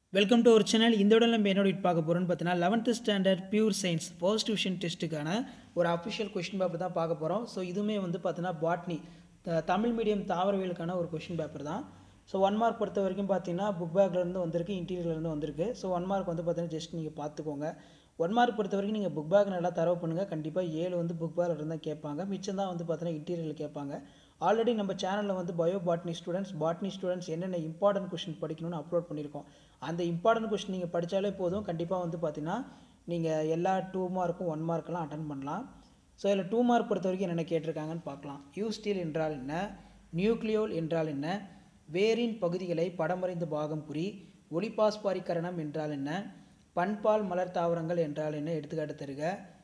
welcome to ஒரு channel இந்த விட நம்ம என்னோட பார்க்க போகிறோம்னு பார்த்தீங்கன்னா eleventh standard pure science first division டெஸ்ட்டுக்கான ஒரு அஃபிஷியல் கொஷின் பேப்பர் தான் பார்க்க போகிறோம் ஸோ இதுவுமே வந்து பார்த்தீங்கன்னா பாட்னி த- தமிழ் மீடியம் தாவரவியலுக்கான ஒரு கொஷின் பேப்பர் தான் ஸோ ஒன் மார்க் பொறுத்த வரைக்கும் பார்த்தீங்கன்னா புக் பேக்லேருந்து வந்திருக்கு இன்டீரியர்லேருந்து வந்திருக்கு ஸோ ஒன் மார்க் வந்து பார்த்தீங்கன்னா ஜஸ்ட் நீங்கள் பார்த்துக்கோங்க ஒன் மார்க் பொறுத்த வரைக்கும் நீங்கள் புக் பேக் நல்லா தரவு பண்ணுங்கள் கண்டிப்பாக ஏழு வந்து புக் பேக்கில் இருந்தால் கேட்பாங்க மிச்சம் தான் வந்து பார்த்தீங்கன்னா இன்டீரியரில் கேட்பாங்க ஆல்ரெடி நம்ம சேனலில் வந்து bio botany students botany students என்னென்ன இம்பார்ட்டன்ட் கொஷின் படிக்கணும்னு அப்லோட் பண்ணியிருக்கோம் அந்த இம்பார்ட்டன்ட் கொஷின் நீங்கள் படித்தாலே போதும் கண்டிப்பாக வந்து பார்த்தீங்கன்னா நீங்கள் எல்லா டூ மார்க்கும் ஒன் மார்க்கெல்லாம் அட்டன் பண்ணலாம் ஸோ இதில் டூ மார்க் பொறுத்த வரைக்கும் என்னென்ன கேட்டிருக்காங்கன்னு பார்க்கலாம் யூஸ்டீல் என்றால் என்ன நியூக்ளியோல் என்றால் என்ன வேரின் பகுதிகளை படமறைந்த பாகம் குறி ஒளிபாஸ்பாரிக்கரணம் என்றால் என்ன பண்பால் மலர் தாவரங்கள் என்றால் என்ன எடுத்துக்காட்டு தருக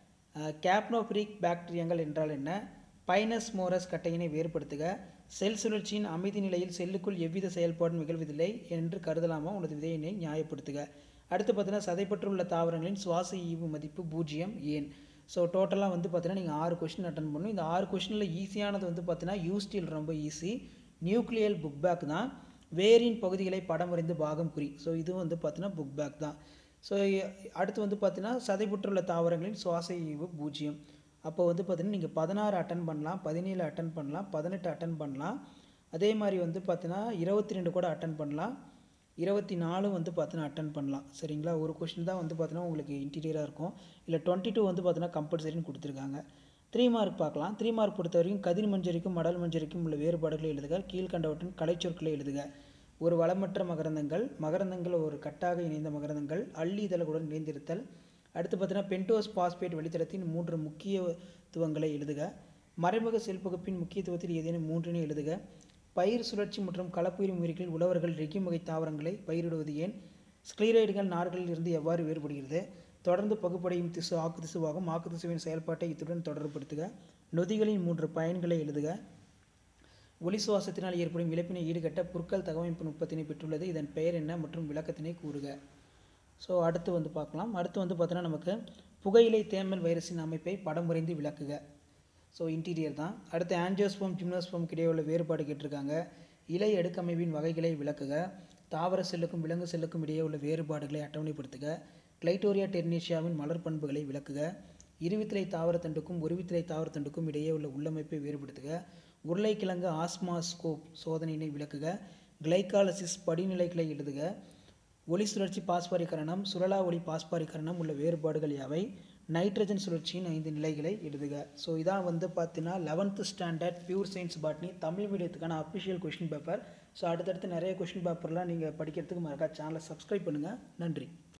கேப்னோபிரிக் பாக்டீரியங்கள் என்றால் என்ன பைனஸ் மோரஸ் கட்டையினை வேறுபடுத்துக செல் சுழற்சியின் அமைதி நிலையில் செல்லுக்குள் எவ்வித செயல்பாடும் நிகழ்வதில்லை என்று கருதலாமா உனது விதையினை நியாயப்படுத்துக அடுத்து பார்த்தீங்கன்னா சதைப்பற்றுள்ள தாவரங்களின் சுவாச ஈவு மதிப்பு பூஜ்ஜியம் ஏன் ஸோ டோட்டலாக வந்து பார்த்தீங்கன்னா நீங்கள் ஆறு கொஷின் அட்டன் பண்ணணும் இந்த ஆறு கொஷினில் ஈஸியானது வந்து பார்த்தீங்கன்னா யூஸ்டில் ரொம்ப ஈஸி நியூக்ளியல் புக் பேக் தான் வேரின் பகுதிகளை படம் வரைந்து பாகம் குறி ஸோ இது வந்து பார்த்தீங்கன்னா புக் பேக் தான் ஸோ அடுத்து வந்து பார்த்தீங்கன்னா சதைப்புற்றுள்ள தாவரங்களின் சுவாச ஈவு பூஜ்ஜியம் அப்போ வந்து பார்த்தீங்கன்னா நீங்கள் பதினாறு அட்டன் பண்ணலாம் பதினேழு அட்டன் பண்ணலாம் பதினெட்டு அட்டன் பண்ணலாம் அதே மாதிரி வந்து பார்த்தீங்கன்னா இருபத்தி ரெண்டு கூட அட்டன் பண்ணலாம் இருபத்தி நாலு வந்து பார்த்தீங்கன்னா அட்டன் பண்ணலாம் சரிங்களா ஒரு கொஷின் தான் வந்து பார்த்தீங்கன்னா உங்களுக்கு இன்டீரியராக இருக்கும் இல்லை டுவெண்ட்டி டூ வந்து பார்த்தீங்கன்னா கம்பல்சரின்னு கொடுத்துருக்காங்க த்ரீ மார்க் பார்க்கலாம் த்ரீ மார்க் பொறுத்த வரைக்கும் கதிர் மஞ்சரிக்கும் மடல் மஞ்சரிக்கும் உள்ள வேறுபாடுகளை எழுதுக கீழ்கண்டவற்றின் கலைச்சொற்களை எழுதுக ஒரு வளமற்ற மகரந்தங்கள் மகரந்தங்கள் ஒரு கட்டாக இணைந்த மகரந்தங்கள் அள்ளி இதழ்களுடன் இணைந்திருத்தல் அடுத்து பார்த்தீங்கன்னா பென்டோஸ் பாஸ்பேட் வழித்தடத்தின் மூன்று முக்கியத்துவங்களை எழுதுக மறைமுக செல்பகுப்பின் முக்கியத்துவத்தில் ஏதேனும் மூன்றினை எழுதுக பயிர் சுழற்சி மற்றும் கலப்புயிர் முறைகளில் உழவர்கள் ரெகிம் வகை தாவரங்களை பயிரிடுவது ஏன் ஸ்க்ளீரைடுகள் நார்களில் இருந்து எவ்வாறு வேறுபடுகிறது தொடர்ந்து பகுப்படையும் திசு ஆக்கு திசுவாகும் ஆக்கு திசுவின் செயல்பாட்டை இத்துடன் தொடர்புபடுத்துக நொதிகளின் மூன்று பயன்களை எழுதுக ஒளி சுவாசத்தினால் ஏற்படும் இழப்பினை ஈடுகட்ட புற்கள் தகவமைப்பு நுட்பத்தினை பெற்றுள்ளது இதன் பெயர் என்ன மற்றும் விளக்கத்தினை கூறுக ஸோ அடுத்து வந்து பார்க்கலாம் அடுத்து வந்து பார்த்தோன்னா நமக்கு புகையிலை தேமல் வைரஸின் அமைப்பை படம் வரைந்து விளக்குக ஸோ இன்டீரியர் தான் அடுத்து ஆன்ஜியோஸ்போம் ஜிம்னோஸ்போம் இடையே உள்ள வேறுபாடு கேட்டிருக்காங்க இலை அடுக்கமைவின் வகைகளை விளக்குக தாவர செல்லுக்கும் விலங்கு செல்லுக்கும் இடையே உள்ள வேறுபாடுகளை அட்டவணைப்படுத்துக கிளைட்டோரியா டெர்னேஷியாவின் மலர் பண்புகளை விளக்குக இருவித்திலை தாவரத்தண்டுக்கும் ஒருவித்திலை தாவரத்தண்டுக்கும் இடையே உள்ள உள்ளமைப்பை வேறுபடுத்துக உருளைக்கிழங்கு ஆஸ்மாஸ்கோப் சோதனையினை விளக்குக கிளைகாலசிஸ் படிநிலைகளை எழுதுக ஒளி சுழற்சி பாஸ்பாரிகரணம் சுழலா ஒளி பாஸ்பாரிகரணம் உள்ள வேறுபாடுகள் யாவை நைட்ரஜன் சுழற்சியின் ஐந்து நிலைகளை எழுதுக ஸோ இதான் வந்து பார்த்தீங்கன்னா eleventh standard pure science botany Tamil மீடியத்துக்கான அஃபிஷியல் கொஷின் பேப்பர் ஸோ அடுத்தடுத்து நிறைய கொஷின் பேப்பர்லாம் நீங்கள் படிக்கிறதுக்கு மறக்கா சேனலை சப்ஸ்கிரைப் பண்ணுங்கள் நன்றி